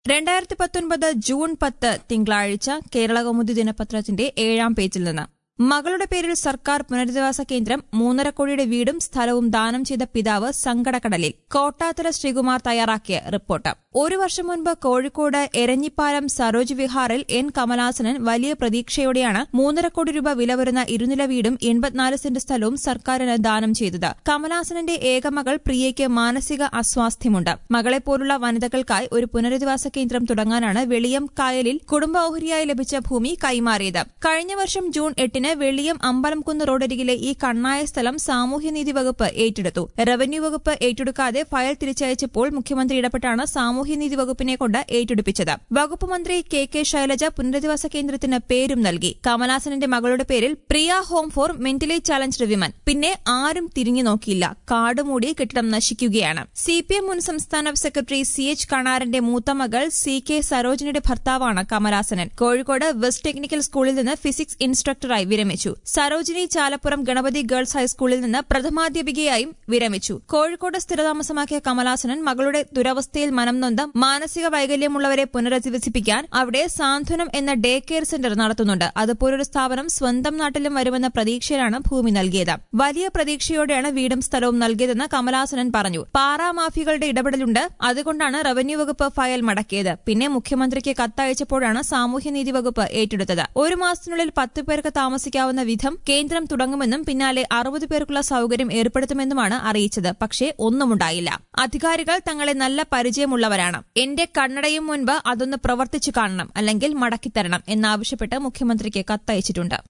രണ്ടായിരത്തി പത്തൊൻപത് ജൂൺ പത്ത് തിങ്കളാഴ്ച കേരളകൗമുദി ദിനപത്രത്തിന്റെ ഏഴാം പേജിൽ നിന്ന് മകളുടെ പേരിൽ സർക്കാർ പുനരധിവാസ കേന്ദ്രം മൂന്നര കോടിയുടെ വീടും സ്ഥലവും ദാനം ചെയ്ത പിതാവ് സങ്കടക്കടലിൽ കോട്ടാത്തല ശ്രീകുമാർ തയ്യാറാക്കിയ റിപ്പോർട്ട് ഒരു വർഷം മുൻപ് കോഴിക്കോട് എരഞ്ഞിപ്പാലം സരോജ് വിഹാറിൽ എൻ കമലാസനൻ വലിയ പ്രതീക്ഷയോടെയാണ് മൂന്നര കോടി രൂപ വില വരുന്ന ഇരുനില വീടും എൺപത്തിനാല് സെന്റ് സ്ഥലവും സർക്കാരിന് ദാനം ചെയ്തത് കമലാസനന്റെ ഏകമകൾ പ്രിയയ്ക്ക് മാനസിക അസ്വാസ്ഥ്യമുണ്ട് മകളെപ്പോലുള്ള വനിതകൾക്കായി ഒരു പുനരധിവാസ കേന്ദ്രം തുടങ്ങാനാണ് വെളിയം കായലിൽ കുടുംബ ഓഹരിയായി ലഭിച്ച ഭൂമി കൈമാറിയത് കഴിഞ്ഞ വർഷം ജൂൺ എട്ടിന് വെളിയം അമ്പലംകുന്ന് റോഡരികിലെ ഈ കണ്ണായ സ്ഥലം സാമൂഹ്യനീതി വകുപ്പ് ഏറ്റെടുത്തു റവന്യൂ വകുപ്പ് ഏറ്റെടുക്കാതെ ഫയൽ തിരിച്ചയച്ചപ്പോൾ മുഖ്യമന്ത്രി ഇടപെട്ടാണ് സാമൂഹ്യനീതി വകുപ്പിനെ കൊണ്ട് ഏറ്റെടുപ്പിച്ചത് വകുപ്പ് മന്ത്രി കെ കെ ശൈലജ പുനരധിവാസ കേന്ദ്രത്തിന് പേരും നൽകി കമലാസനന്റെ മകളുടെ പേരിൽ Priya home for mentally challenged women പിന്നെ ആരും തിരിഞ്ഞു നോക്കിയില്ല കാട് മൂടി കെട്ടിടം നശിക്കുകയാണ് സി പി എം മുൻ സംസ്ഥാന സെക്രട്ടറി സി എച്ച് കണാരന്റെ മൂത്ത മകൾ സി കെ സരോജിനിയുടെ ഭർത്താവാണ് കമലാസനൻ കോഴിക്കോട് വെസ്റ്റ് ടെക്നിക്കൽ സ്കൂളിൽ നിന്ന് ഫിസിക്സ് ഇൻസ്ട്രക്ടറായി വിരമിച്ചു സരോജിനി ചാലപ്പുറം ഗണപതി ഗേൾസ് ഹൈസ്കൂളിൽ നിന്ന് പ്രഥമാധ്യാപികയായും വിരമിച്ചു കോഴിക്കോട് സ്ഥിരതാമസമാക്കിയ കമലാസനൻ മകളുടെ ദുരവസ്ഥയിൽ മനം നൊന്ത മാനസിക വൈകല്യമുള്ളവരെ പുനരധിവസിപ്പിക്കാൻ അവിടെ സാന്ത്വനം എന്ന ഡേ കെയർ സെന്റർ നടത്തുന്നുണ്ട് അതുപോലൊരു സ്ഥാപനം സ്വന്തം നാട്ടിലും വരുമെന്ന പ്രതീക്ഷയിലാണ് ഭൂമി നൽകിയത് വലിയ പ്രതീക്ഷയോടെയാണ് വീടും സ്ഥലവും നൽകിയതെന്ന് കമലാസനൻ പറഞ്ഞു പാറാ മാഫിയകളുടെ ഇടപെടലുണ്ട് അതുകൊണ്ടാണ് റവന്യൂ വകുപ്പ് ഫയൽ മടക്കിയത് പിന്നെ മുഖ്യമന്ത്രിക്ക് കത്തയച്ചപ്പോഴാണ് സാമൂഹ്യനീതി വകുപ്പ് ഏറ്റെടുത്തത് ഒരു മാസത്തിനുള്ളിൽ പത്ത് പേർക്ക് താമസിക്കാവുന്ന വിധം കേന്ദ്രം തുടങ്ങുമെന്നും പിന്നാലെ അറുപത് പേർക്കുള്ള സൌകര്യം ഏർപ്പെടുത്തുമെന്നുമാണ് അറിയിച്ചത് പക്ഷേ ഒന്നുമുണ്ടായില്ല അധികാരികൾ തങ്ങളെ നല്ല പരിചയമുള്ളവരാണ് എന്റെ കണ്ണടയും മുൻപ് അതൊന്ന് പ്രവർത്തിച്ചു കാണണം അല്ലെങ്കിൽ മടക്കിത്തരണം എന്നാവശ്യപ്പെട്ട് മുഖ്യമന്ത്രിക്ക് കത്തയച്ചിട്ടുണ്ട്